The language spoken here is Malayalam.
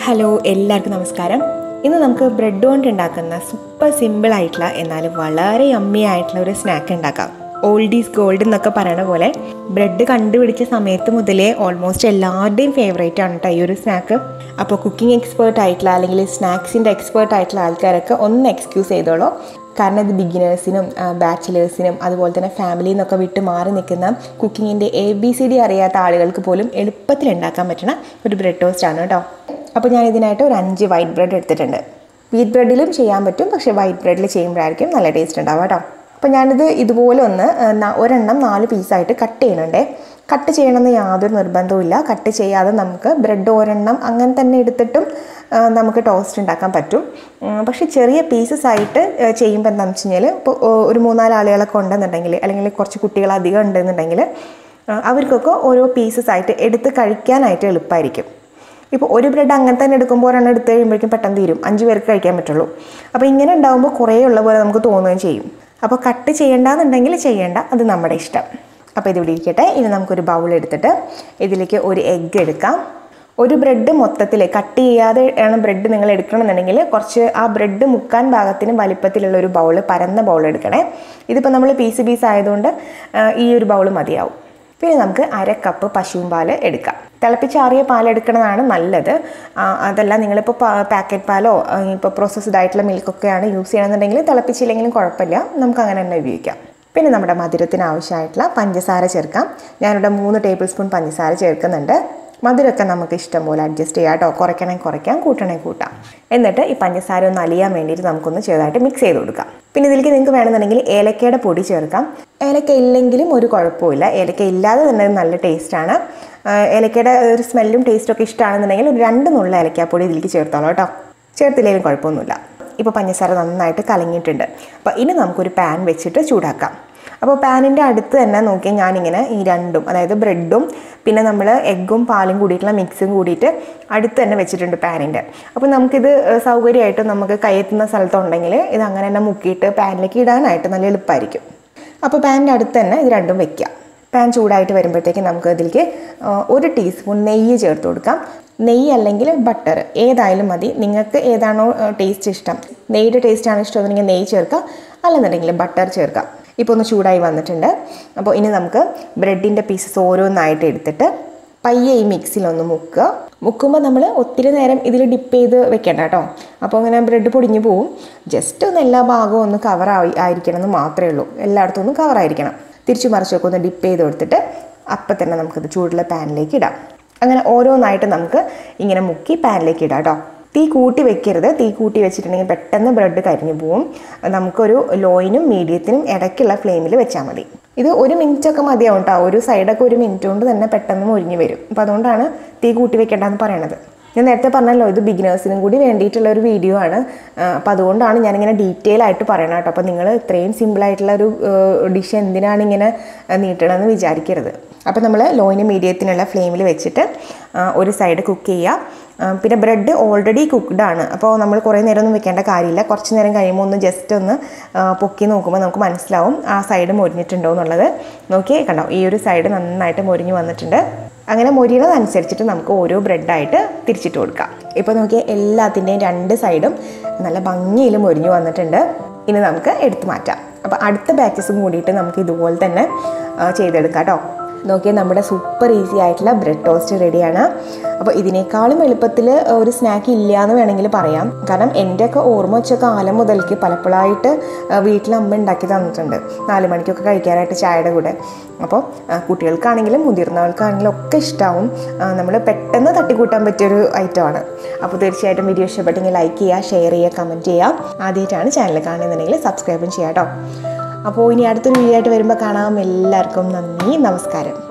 ഹലോ എല്ലാവർക്കും നമസ്കാരം ഇന്ന് നമുക്ക് ബ്രെഡ് കൊണ്ട് ഉണ്ടാക്കുന്ന സൂപ്പർ സിമ്പിൾ ആയിട്ടുള്ള എന്നാൽ വളരെ യമ്മി ആയിട്ടുള്ള ഒരു സ്നാക്ക് ഉണ്ടാക്കാം ഓൾഡ് ഈസ് ഗോൾഡ് എന്നൊക്കെ പറയണ പോലെ ബ്രെഡ് കണ്ടുപിടിച്ച സമയത്ത് മുതലേ ഓൾമോസ്റ്റ് എല്ലാവരുടെയും ഫേവറേറ്റ് ആണ് കേട്ടോ ഈ ഒരു സ്നാക്ക് അപ്പോൾ കുക്കിംഗ് എക്സ്പേർട്ട് ആയിട്ടുള്ള അല്ലെങ്കിൽ സ്നാക്സിൻ്റെ എക്സ്പേർട്ട് ആയിട്ടുള്ള ആൾക്കാരൊക്കെ ഒന്ന് എക്സ്ക്യൂസ് ചെയ്തോളൂ കാരണം ഇത് ബിഗിനേഴ്സിനും ബാച്ചിലേഴ്സിനും അതുപോലെ തന്നെ ഫാമിലിയിൽ നിന്നൊക്കെ വിട്ട് മാറി നിൽക്കുന്ന കുക്കിങ്ങിൻ്റെ എ ബി സി ഡി അറിയാത്ത ആളുകൾക്ക് പോലും എളുപ്പത്തിൽ ഉണ്ടാക്കാൻ പറ്റുന്ന ഒരു ബ്രെഡ് ടോസ്റ്റ് ആണ് കേട്ടോ അപ്പോൾ ഞാൻ ഇതിനായിട്ട് ഒരു അഞ്ച് വൈറ്റ് ബ്രെഡ് എടുത്തിട്ടുണ്ട് വീറ്റ് ബ്രെഡിലും ചെയ്യാൻ പറ്റും പക്ഷേ വൈറ്റ് ബ്രെഡിൽ ചെയ്യുമ്പോഴായിരിക്കും നല്ല ടേസ്റ്റ് ഉണ്ടാവുക കേട്ടോ അപ്പോൾ ഞാനിത് ഇതുപോലെ ഒന്ന് ആ, ന- ഒരെണ്ണം നാല് പീസായിട്ട് കട്ട് ചെയ്യുന്നുണ്ട് കട്ട് ചെയ്യണമെന്ന് യാതൊരു നിർബന്ധവുമില്ല കട്ട് ചെയ്യാതെ നമുക്ക് ബ്രെഡ് ഒരെണ്ണം അങ്ങനെ തന്നെ എടുത്തിട്ടും ആ, നമുക്ക് ടോസ്റ്റ് ഉണ്ടാക്കാൻ പറ്റും ഉം, പക്ഷേ ചെറിയ പീസസ് ആയിട്ട് ആ, ചെയ്യുമ്പോൾ എന്താണെന്ന് വെച്ച് കഴിഞ്ഞാൽ ഇപ്പോൾ ഒരു മൂന്നാല് ആളുകളൊക്കെ ഉണ്ടെന്നുണ്ടെങ്കിൽ അല്ലെങ്കിൽ കുറച്ച് കുട്ടികൾ അധികം ഉണ്ടെന്നുണ്ടെങ്കിൽ ആ, അവർക്കൊക്കെ ഓരോ പീസസ് ആയിട്ട് എടുത്ത് കഴിക്കാനായിട്ട് എളുപ്പമായിരിക്കും ഇപ്പോൾ ഒരു ബ്രെഡ് അങ്ങനെ തന്നെ എടുക്കുമ്പോൾ ഒരെണ്ണം എടുത്ത് കഴിയുമ്പോഴേക്കും പെട്ടെന്ന് തീരും അഞ്ച് പേർക്ക് കഴിക്കാൻ പറ്റുള്ളൂ അപ്പോൾ ഇങ്ങനെ ഉണ്ടാകുമ്പോൾ കുറേ ഉള്ള പോലെ നമുക്ക് തോന്നുകയും ചെയ്യും അപ്പോൾ കട്ട് ചെയ്യേണ്ടെന്നുണ്ടെങ്കിൽ ചെയ്യേണ്ട അത് നമ്മുടെ ഇഷ്ടം അപ്പോൾ ഇതിവിടെ ഇരിക്കട്ടെ ഇനി നമുക്കൊരു ബൗൾ എടുത്തിട്ട് ഇതിലേക്ക് ഒരു എഗ്ഗ് എടുക്കാം ഒരു ബ്രെഡ് മൊത്തത്തിൽ കട്ട് ചെയ്യാതെ ആണ് ബ്രെഡ് നിങ്ങൾ എടുക്കണമെന്നുണ്ടെങ്കിൽ കുറച്ച് ആ ബ്രെഡ് മുക്കാൻ ഭാഗത്തിന് വലിപ്പത്തിലുള്ള ഒരു ബൗൾ പരന്ന ബൗൾ എടുക്കണേ ഇതിപ്പോൾ നമ്മൾ പീസ് പീസ് ആയതുകൊണ്ട് ആ, ഈ ഒരു ബൗൾ മതിയാവും പിന്നെ നമുക്ക് അര കപ്പ് പശുവും പാൽ എടുക്കാം തിളപ്പിച്ചാറിയ പാൽ എടുക്കുന്നതാണ് നല്ലത് ആ, അതല്ല നിങ്ങളിപ്പോൾ പാക്കറ്റ് പാലോ ഇപ്പോൾ പ്രോസസ്ഡ് ആയിട്ടുള്ള മിൽക്കൊക്കെയാണ് യൂസ് ചെയ്യണമെന്നുണ്ടെങ്കിൽ തിളപ്പിച്ചില്ലെങ്കിലും കുഴപ്പമില്ല നമുക്ക് അങ്ങനെ തന്നെ ഉപയോഗിക്കാം പിന്നെ നമ്മുടെ മധുരത്തിന് ആവശ്യമായിട്ടുള്ള പഞ്ചസാര ചേർക്കാം ഞാനിവിടെ മൂന്ന് ടേബിൾ സ്പൂൺ പഞ്ചസാര ചേർക്കുന്നുണ്ട് മധുരമൊക്കെ നമുക്ക് ഇഷ്ടം പോലെ അഡ്ജസ്റ്റ് ചെയ്യാം കേട്ടോ കുറയ്ക്കണേ കുറയ്ക്കാം കൂട്ടണേ കൂട്ടാം എന്നിട്ട് ഈ പഞ്ചസാര ഒന്ന് അലിയാൻ വേണ്ടിയിട്ട് നമുക്കൊന്ന് ചെറുതായിട്ട് മിക്സ് ചെയ്ത് കൊടുക്കാം പിന്നെ ഇതിലേക്ക് നിങ്ങൾക്ക് വേണമെന്നുണ്ടെങ്കിൽ ഏലക്കയുടെ പൊടി ചേർക്കാം ഏലക്ക ഇല്ലെങ്കിലും ഒരു കുഴപ്പമില്ല ഏലക്ക ഇല്ലാതെ തന്നെ നല്ല ടേസ്റ്റാണ് ഏലക്കയുടെ ഒരു സ്മെല്ലും ടേസ്റ്റും ഒക്കെ ഇഷ്ടമാണെന്നുണ്ടെങ്കിൽ ഒരു രണ്ട് നുള്ള ഏലക്കാപ്പൊടി ഇതിലേക്ക് ചേർത്തോളൂ കേട്ടോ ചേർത്തില്ലെങ്കിലും കുഴപ്പമൊന്നുമില്ല ഇപ്പോൾ പഞ്ചസാര നന്നായിട്ട് കലങ്ങിയിട്ടുണ്ട് അപ്പോൾ ഇനി നമുക്കൊരു പാൻ വെച്ചിട്ട് ചൂടാക്കാം അപ്പോൾ പാനിൻ്റെ അടുത്ത് തന്നെ നോക്കി ഞാനിങ്ങനെ ഈ രണ്ടും അതായത് ബ്രെഡും പിന്നെ നമ്മൾ എഗ്ഗും പാലും കൂടിയിട്ടുള്ള മിക്സും കൂടിയിട്ട് അടുത്ത് തന്നെ വെച്ചിട്ടുണ്ട് പാനിൻ്റെ അപ്പോൾ നമുക്കിത് ഏഹ്, സൗകര്യമായിട്ട് നമുക്ക് കയ്യെത്തുന്ന സ്ഥലത്തുണ്ടെങ്കിൽ ഇത് അങ്ങനെ തന്നെ മുക്കിയിട്ട് പാനിലേക്ക് ഇടാനായിട്ട് നല്ല എളുപ്പമായിരിക്കും അപ്പോൾ പാനിൻ്റെ അടുത്ത് തന്നെ ഇത് രണ്ടും വെക്കുക പാൻ ചൂടായിട്ട് വരുമ്പോഴത്തേക്ക് നമുക്ക് ഇതിലേക്ക് ആ, ഒരു ടീസ്പൂൺ നെയ്യ് ചേർത്ത് കൊടുക്കാം നെയ്യ് അല്ലെങ്കിൽ ബട്ടർ ഏതായാലും മതി നിങ്ങൾക്ക് ഏതാണോ ടേസ്റ്റ് ഇഷ്ടം നെയ്യുടെ ടേസ്റ്റാണ് ഇഷ്ടമെന്നുണ്ടെങ്കിൽ നെയ്യ് ചേർക്കാം അല്ലെന്നുണ്ടെങ്കിൽ ബട്ടർ ചേർക്കാം ഇപ്പോൾ ഒന്ന് ചൂടായി വന്നിട്ടുണ്ട് അപ്പോൾ ഇനി നമുക്ക് ബ്രെഡിൻ്റെ പീസസ് ഓരോന്നായിട്ട് എടുത്തിട്ട് പയ്യെ ഈ മിക്സിലൊന്ന് മുക്കുക മുക്കുമ്പോൾ നമ്മൾ ഒത്തിരി നേരം ഇതിൽ ഡിപ്പ് ചെയ്ത് വെക്കേണ്ട കേട്ടോ അപ്പോൾ അങ്ങനെ ബ്രെഡ് പൊടിഞ്ഞു പോവും ജസ്റ്റ് ഒന്ന് എല്ലാ ഭാഗവും ഒന്ന് കവർ ആയി ആയിരിക്കണം എന്ന് മാത്രമേ ഉള്ളൂ എല്ലായിടത്തും ഒന്ന് കവർ ആയിരിക്കണം തിരിച്ചു മറിച്ചൊക്കെ ഒന്ന് ഡിപ്പ് ചെയ്ത് കൊടുത്തിട്ട് അപ്പം തന്നെ നമുക്കത് ചൂടുള്ള പാനിലേക്ക് ഇടാം അങ്ങനെ ഓരോന്നായിട്ട് നമുക്ക് ഇങ്ങനെ മുക്കി പാനിലേക്ക് ഇടാം കേട്ടോ തീ കൂട്ടി വെക്കരുത് തീ കൂട്ടി വെച്ചിട്ടുണ്ടെങ്കിൽ പെട്ടെന്ന് ബ്രെഡ് കരിഞ്ഞു പോവും നമുക്കൊരു ലോയിനും മീഡിയത്തിനും ഇടയ്ക്കുള്ള ഫ്ലെയിമിൽ വെച്ചാൽ മതി ഇത് ഒരു മിനിറ്റ് ഒക്കെ മതിയാവും കേട്ടോ ഒരു സൈഡൊക്കെ ഒരു മിനിറ്റ് കൊണ്ട് തന്നെ പെട്ടെന്ന് മുരിഞ്ഞു വരും അപ്പോൾ അതുകൊണ്ടാണ് തീ കൂട്ടി വെക്കേണ്ടതെന്ന് പറയണത് ഞാൻ നേരത്തെ പറഞ്ഞല്ലോ ഇത് ബിഗിനേഴ്സിനും കൂടി വേണ്ടിയിട്ടുള്ള ഒരു വീഡിയോ ആണ് അപ്പോൾ അതുകൊണ്ടാണ് ഞാനിങ്ങനെ ഡീറ്റെയിൽ ആയിട്ട് പറയണം കേട്ടോ അപ്പോൾ നിങ്ങൾ ഇത്രയും സിമ്പിളായിട്ടുള്ള ഒരു ഡിഷ് എന്തിനാണ് ഇങ്ങനെ ആ, നീട്ടണമെന്ന് വിചാരിക്കരുത് അപ്പോൾ നമ്മൾ ലോയിന് മീഡിയത്തിനുള്ള ഫ്ലെയിമിൽ വെച്ചിട്ട് ആ, ഒരു സൈഡ് കുക്ക് ചെയ്യുക ആ, പിന്നെ ബ്രെഡ് ഓൾറെഡി കുക്ക്ഡ് ആണ് അപ്പോൾ നമ്മൾ കുറേ നേരം ഒന്നും വെക്കേണ്ട കാര്യമില്ല കുറച്ച് നേരം കഴിയുമ്പോൾ ഒന്ന് ജസ്റ്റ് ഒന്ന് ആ, പൊക്കി നോക്കുമ്പോൾ നമുക്ക് മനസ്സിലാവും ആ സൈഡ് മൊരിഞ്ഞിട്ടുണ്ടോ എന്നുള്ളത് നോക്കി കണ്ടോ ഈ ഒരു സൈഡ് നന്നായിട്ട് മൊരിഞ്ഞ് വന്നിട്ടുണ്ട് അങ്ങനെ മൊരിയണതനുസരിച്ചിട്ട് നമുക്ക് ഓരോ ബ്രെഡായിട്ട് തിരിച്ചിട്ട് കൊടുക്കാം ഇപ്പോൾ നോക്കിയാൽ എല്ലാത്തിൻ്റെയും രണ്ട് സൈഡും നല്ല ഭംഗിയിൽ മൊരിഞ്ഞ് വന്നിട്ടുണ്ട് ഇനി നമുക്ക് എടുത്തു മാറ്റാം അപ്പോൾ അടുത്ത ബാച്ചസും കൂടിയിട്ട് നമുക്ക് ഇതുപോലെ തന്നെ ആ, ചെയ്തെടുക്കാം കേട്ടോ നോക്കിയാൽ നമ്മുടെ സൂപ്പർ ഈസി ആയിട്ടുള്ള ബ്രെഡ് ടോസ്റ്റ് റെഡിയാണ് അപ്പോൾ ഇതിനേക്കാളും എളുപ്പത്തിൽ ഒരു സ്നാക്ക് ഇല്ല എന്ന് വേണമെങ്കിൽ പറയാം കാരണം എൻ്റെയൊക്കെ ഓർമ്മ വെച്ച കാലം മുതൽക്ക് പലപ്പോഴായിട്ട് വീട്ടിൽ അമ്മ ഉണ്ടാക്കി തന്നിട്ടുണ്ട് നാല് മണിക്കൊക്കെ കഴിക്കാനായിട്ട് ചായയുടെ കൂടെ അപ്പോൾ ആ, കുട്ടികൾക്കാണെങ്കിലും മുതിർന്നവർക്കാണെങ്കിലും ഒക്കെ ഇഷ്ടമാവും നമ്മൾ പെട്ടെന്ന് തട്ടിക്കൂട്ടാൻ പറ്റിയൊരു ഐറ്റമാണ് അപ്പോൾ തീർച്ചയായിട്ടും വീഡിയോ ഇഷ്ടപ്പെട്ടെങ്കിൽ ലൈക്ക് ചെയ്യുക ഷെയർ ചെയ്യുക കമൻറ്റ് ചെയ്യുക ആദ്യമായിട്ടാണ് ചാനൽ കാണുന്നുണ്ടെങ്കിൽ സബ്സ്ക്രൈബും ചെയ്യാം കേട്ടോ അപ്പോൾ ഇനി അടുത്തൊരു വീഡിയോ ആയിട്ട് വരുമ്പോൾ കാണാം എല്ലാവർക്കും നന്ദി നമസ്കാരം